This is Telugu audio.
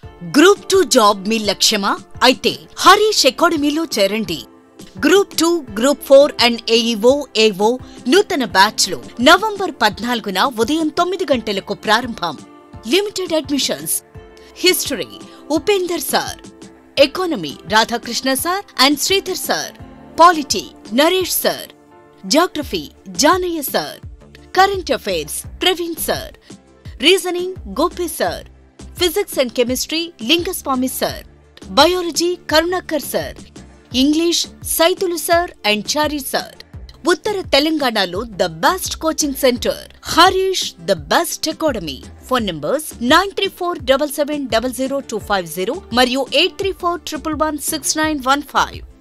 గ్రూప్ టూ జాబ్ మీ లక్ష్యమా అయితే హరీష్ అకాడమీలో చేరండి group two group four and AEO AO నూతన బ్యాచ్ లో నవంబర్ పద్నాలుగున ఉదయం తొమ్మిది గంటలకు ప్రారంభం limited admissions history Upender sir economy Radhakrishna sir and Sridhar sir polity Naresh sir geography Janaiah sir current affairs Praveen sir reasoning Gopi sir physics and chemistry Lingaswamy sir biology Karunakar sir English Saithulu sir and Chari sir ఉత్తర తెలంగాణలో the best coaching centre Harish the best academy phone numbers nine three four double seven double zero two five zero మరియు eight three four triple one six nine one five